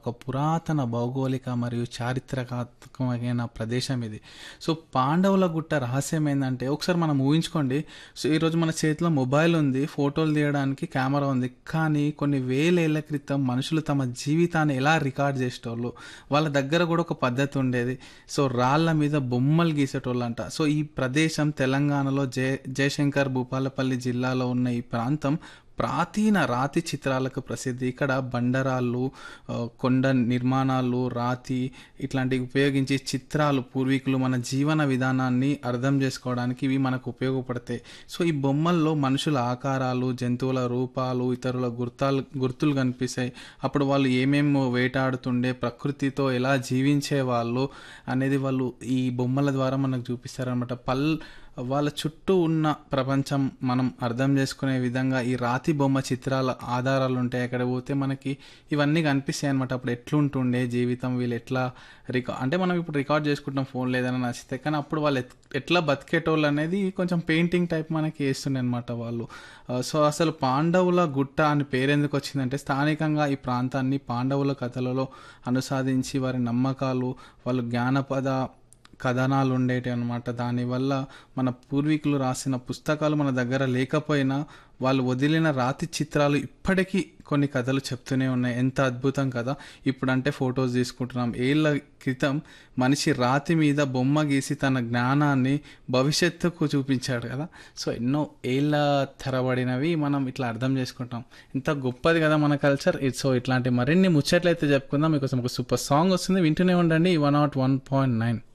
ఒక పురాతన భౌగోళిక మరియు చారిత్రకాత్మకమైన ప్రదేశం ఇది సో పాండవుల గుట్ట రహస్యం ఏంటంటే ఒకసారి మనం ఊహించుకోండి సో ఈరోజు మన చేతిలో మొబైల్ ఉంది ఫోటోలు తీయడానికి కెమెరా ఉంది కానీ కొన్ని వేలేళ్ల క్రితం మనుషులు తమ జీవితాన్ని ఎలా రికార్డ్ చేసేటోళ్ళు వాళ్ళ దగ్గర కూడా ఒక పద్ధతి ఉండేది సో రాళ్ళ మీద బొమ్మలు గీసేటోళ్ళు అంట సో ఈ ప్రదేశం తెలంగాణలో జయ జయశంకర్ భూపాలపల్లి జిల్లాలో ఉన్న ఈ ప్రాంతం ప్రాచీన రాతి చిత్రాలకు ప్రసిద్ధి ఇక్కడ బండరాళ్ళు ఆ, కొండ నిర్మాణాలు రాతి ఇట్లాంటివి ఉపయోగించి చిత్రాలు పూర్వీకులు మన జీవన విధానాన్ని అర్థం చేసుకోవడానికి ఇవి మనకు ఉపయోగపడతాయి సో ఈ బొమ్మల్లో మనుషుల ఆకారాలు జంతువుల రూపాలు ఇతరుల గుర్తాలు గుర్తులు కనిపిస్తాయి అప్పుడు వాళ్ళు ఏమేమి వేటాడుతుండే ప్రకృతితో ఎలా జీవించే వాళ్ళు అనేది వాళ్ళు ఈ బొమ్మల ద్వారా మనకు చూపిస్తారనమాట పల్ వాళ్ళ చుట్టూ ఉన్న ప్రపంచం మనం అర్థం చేసుకునే విధంగా ఈ రాతి బొమ్మ చిత్రాల ఆధారాలు ఉంటాయి అక్కడ పోతే మనకి ఇవన్నీ కనిపిస్తాయి అనమాట అప్పుడు ఎట్లుంటుండే జీవితం వీళ్ళు ఎట్లా రికా అంటే మనం ఇప్పుడు రికార్డ్ చేసుకుంటాం ఫోన్ లేదని నచ్చితే కానీ అప్పుడు వాళ్ళు ఎట్- ఎట్లా బతికేటోళ్ళు అనేది కొంచెం పెయింటింగ్ టైప్ మనకి వేస్తుండే అనమాట వాళ్ళు ఆ, సో అసలు పాండవుల గుట్ట అని పేరు ఎందుకు వచ్చిందంటే స్థానికంగా ఈ ప్రాంతాన్ని పాండవుల కథలలో అనుసాదించి వారి నమ్మకాలు వాళ్ళు జ్ఞానపద కథనాలు ఉండేవి అనమాట దానివల్ల మన పూర్వీకులు రాసిన పుస్తకాలు మన దగ్గర లేకపోయినా వాళ్ళు వదిలిన రాతి చిత్రాలు ఇప్పటికీ కొన్ని కథలు చెప్తూనే ఉన్నాయి ఎంత అద్భుతం కదా ఇప్పుడంటే ఫొటోస్ తీసుకుంటున్నాం ఏళ్ళ క్రితం మనిషి రాతి మీద బొమ్మ గీసి తన జ్ఞానాన్ని భవిష్యత్తుకు చూపించాడు కదా సో ఎన్నో ఏళ్ళ తరబడినవి మనం ఇట్లా అర్థం చేసుకుంటాం ఎంత గొప్పది కదా మన కల్చర్ సో ఇట్లాంటి మరిన్ని ముచ్చట్లయితే చెప్పుకుందాం మీకోసం ఒక సూపర్ సాంగ్ వస్తుంది వింటూనే ఉండండి one nought one point nine